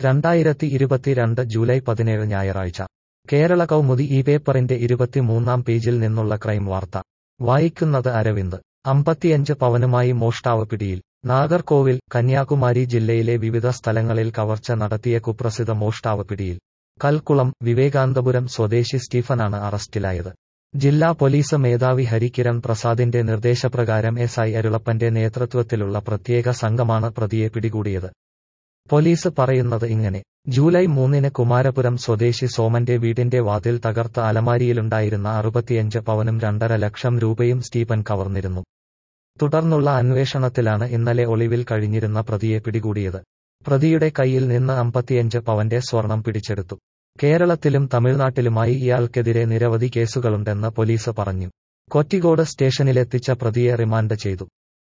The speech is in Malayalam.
രണ്ടായിരത്തി ഇരുപത്തിരണ്ട് ജൂലൈ പതിനേഴ് ഞായറാഴ്ച കേരള കൗമുദി ഈ പേപ്പറിന്റെ ഇരുപത്തിമൂന്നാം പേജിൽ നിന്നുള്ള ക്രൈം വാർത്ത വായിക്കുന്നത് അരവിന്ദ് അമ്പത്തിയഞ്ച് പവനുമായി മോഷ്ടാവ് പിടിയിൽ നാഗർകോവിൽ കന്യാകുമാരി ജില്ലയിലെ വിവിധ സ്ഥലങ്ങളിൽ കവർച്ച നടത്തിയ കുപ്രസിദ്ധ മോഷ്ടാവ് പിടിയിൽ കൽക്കുളം വിവേകാനന്ദപുരം സ്വദേശി സ്റ്റീഫനാണ് അറസ്റ്റിലായത് ജില്ലാ പോലീസ് മേധാവി ഹരികിരൺ പ്രസാദിന്റെ നിർദ്ദേശപ്രകാരം എസ് ഐ അരുളപ്പന്റെ നേതൃത്വത്തിലുള്ള പ്രത്യേക സംഘമാണ് പ്രതിയെ പിടികൂടിയത് പോലീസ് പറയുന്നത് ഇങ്ങനെ ജൂലൈ മൂന്നിന് കുമാരപുരം സ്വദേശി സോമന്റെ വീടിന്റെ വാതിൽ തകർത്ത അലമാരിയിലുണ്ടായിരുന്ന അറുപത്തിയഞ്ച് പവനും രണ്ടര ലക്ഷം രൂപയും സ്റ്റീഫൻ കവർന്നിരുന്നു തുടർന്നുള്ള അന്വേഷണത്തിലാണ് ഇന്നലെ ഒളിവിൽ കഴിഞ്ഞിരുന്ന പ്രതിയെ പിടികൂടിയത് പ്രതിയുടെ കയ്യിൽ നിന്ന് അമ്പത്തിയഞ്ച് പവന്റെ സ്വർണം പിടിച്ചെടുത്തു കേരളത്തിലും തമിഴ്നാട്ടിലുമായി ഇയാൾക്കെതിരെ നിരവധി കേസുകളുണ്ടെന്ന് പോലീസ് പറഞ്ഞു കൊറ്റിക്കോട് സ്റ്റേഷനിലെത്തിച്ച പ്രതിയെ റിമാൻഡ് ചെയ്തു